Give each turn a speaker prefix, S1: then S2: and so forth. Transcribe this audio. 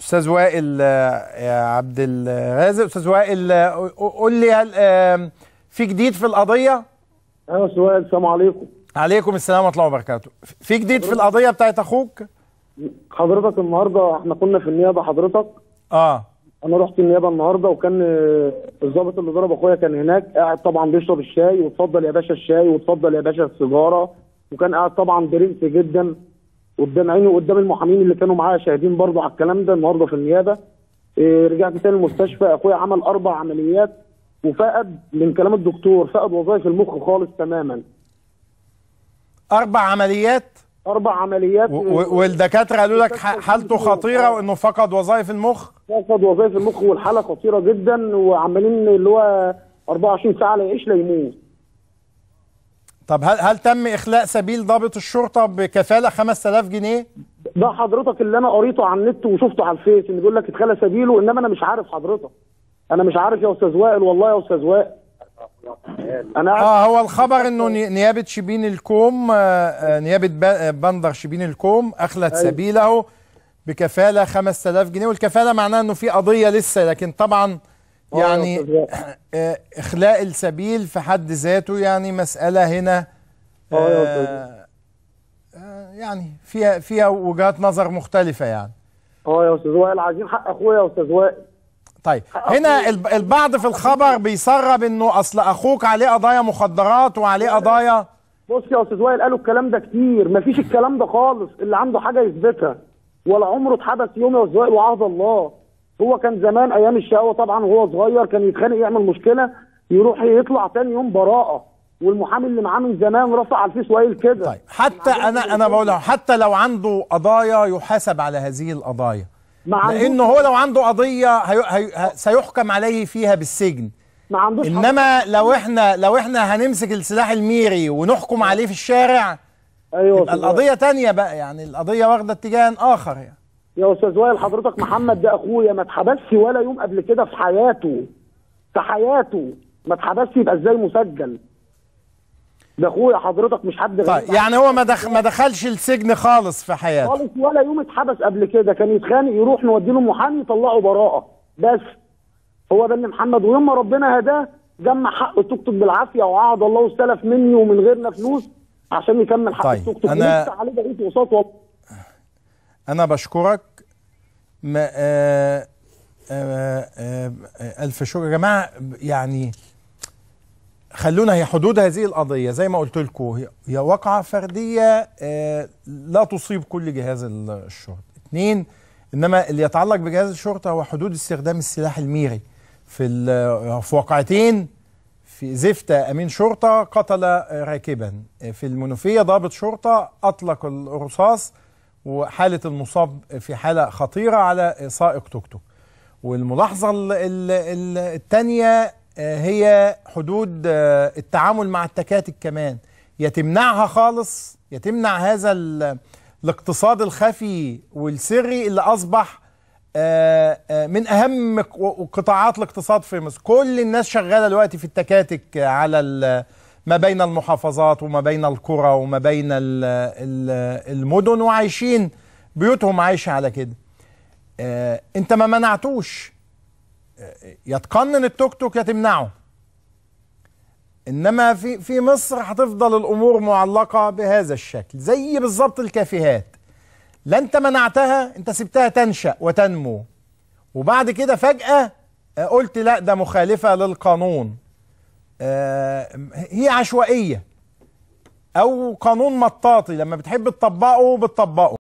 S1: استاذ وائل آه، يا عبد الرازق استاذ وائل آه، قول لي هل آه، في جديد في القضيه
S2: ايوه سؤال السلام عليكم
S1: عليكم السلام ورحمه الله وبركاته في جديد في القضيه بتاعت اخوك
S2: حضرتك النهارده احنا كنا في النيابه حضرتك
S1: اه
S2: انا رحت النيابه النهارده وكان آه، الضابط اللي ضرب اخويا كان هناك قاعد طبعا بيشرب الشاي واتفضل يا باشا الشاي واتفضل يا باشا السيجاره وكان قاعد طبعا برنس جدا قدام عيني وقدام المحامين اللي كانوا معايا شاهدين برضه على الكلام ده النهارده في النيابه آه، رجعت تاني المستشفى اخويا عمل اربع عمليات وفقد من كلام الدكتور فقد وظائف المخ خالص تماما
S1: اربع عمليات
S2: اربع عمليات
S1: و- و- والدكاتره قالوا لك ح- حالته خطيره وانه فقد وظائف المخ
S2: فقد وظائف المخ والحاله خطيره جدا وعمالين اللي هو 24 ساعه لا يعيش لا يموت
S1: طب هل هل تم اخلاء سبيل ضابط الشرطه بكفاله 5000 جنيه
S2: ده حضرتك اللي انا قريته على النت وشفته على الفيس ان بيقول لك اتخلى سبيله انما انا مش عارف حضرتك انا مش عارف يا استاذ وائل والله يا استاذ وائل انا قاعد
S1: اه هو الخبر انه ني- نيابه شبين الكوم آه، آه، نيابه ب- آه، بندر شبين الكوم اخلت
S2: أيوة.
S1: سبيله بكفاله 5000 جنيه والكفاله معناها انه في قضيه لسه لكن طبعا
S2: آه يا
S1: يعني
S2: أستاذ وائل.
S1: آه، اخلاء السبيل في حد ذاته يعني مساله هنا
S2: آه يا أستاذ.
S1: آه، آه، يعني فيها فيها وجهات نظر مختلفه يعني
S2: اه يا استاذ وائل عايزين حق اخويا يا استاذ وائل
S1: طيب هنا الب- البعض في الخبر بيسرب انه اصل اخوك عليه قضايا مخدرات وعليه قضايا
S2: بص يا استاذ وائل قالوا الكلام ده كتير مفيش الكلام ده خالص اللي عنده حاجه يثبتها ولا عمره اتحبس يوم يا استاذ وائل وعهد الله هو كان زمان ايام الشقاوه طبعا وهو صغير كان يتخانق يعمل مشكله يروح يطلع تاني يوم براءه والمحامي اللي معاه من زمان رفع على الفيس وائل كده
S1: طيب حتى انا انا بقول لك حتى لو عنده قضايا يحاسب على هذه القضايا
S2: ما عندوش
S1: لانه هو لو عنده قضيه هي هي ه- سيحكم عليه فيها بالسجن
S2: ما عندوش حق.
S1: انما لو احنا لو احنا هنمسك السلاح الميري ونحكم عليه في الشارع
S2: ايوه يا
S1: يبقى
S2: أستاذ وائل.
S1: القضيه تانية بقى يعني القضيه واخده اتجاه اخر يعني
S2: يا استاذ وائل حضرتك محمد ده اخويا ما اتحبسش ولا يوم قبل كده في حياته في حياته ما اتحبسش يبقى ازاي مسجل ده اخويا حضرتك مش حد غريب
S1: طيب يعني هو ما دخ ما دخلش السجن خالص في حياته
S2: خالص ولا يوم اتحبس قبل كده كان يتخانق يروح نودي له محامي يطلعه براءه بس هو ده اللي محمد ويوم ما ربنا هداه جمع حق التوك توك بالعافيه وعهد الله واستلف مني ومن غيرنا فلوس عشان يكمل حق
S1: طيب،
S2: التوك توك
S1: أنا-
S2: ولسه عليه بقيه اقساط والله
S1: انا بشكرك ما آه آه آه آه الف شكر يا جماعه يعني خلونا هي حدود هذه القضيه زي ما قلت لكم هي, هي واقعه فرديه آه لا تصيب كل جهاز الشرطه اثنين انما اللي يتعلق بجهاز الشرطه هو حدود استخدام السلاح الميري في ال- في واقعتين في زفتة أمين شرطة قتل راكبا في المنوفية ضابط شرطة أطلق الرصاص وحالة المصاب في حالة خطيرة على سائق توك توك والملاحظة ال- ال- ال- التانية آه، هي حدود آه، التعامل مع التكاتك كمان يتمنعها خالص يتمنع هذا ال- الاقتصاد الخفي والسري اللي أصبح آه، آه، من اهم ق- قطاعات الاقتصاد في مصر كل الناس شغاله دلوقتي في التكاتك على ال- ما بين المحافظات وما بين القرى وما بين ال- ال- المدن وعايشين بيوتهم عايشه على كده آه، انت ما منعتوش آه، يا تقنن التوك توك يا تمنعه انما في في مصر هتفضل الامور معلقه بهذا الشكل زي بالظبط الكافيهات لا انت منعتها انت سبتها تنشأ وتنمو وبعد كده فجأة آه، قلت لا ده مخالفة للقانون آه، هي عشوائية او قانون مطاطي لما بتحب تطبقه بتطبقه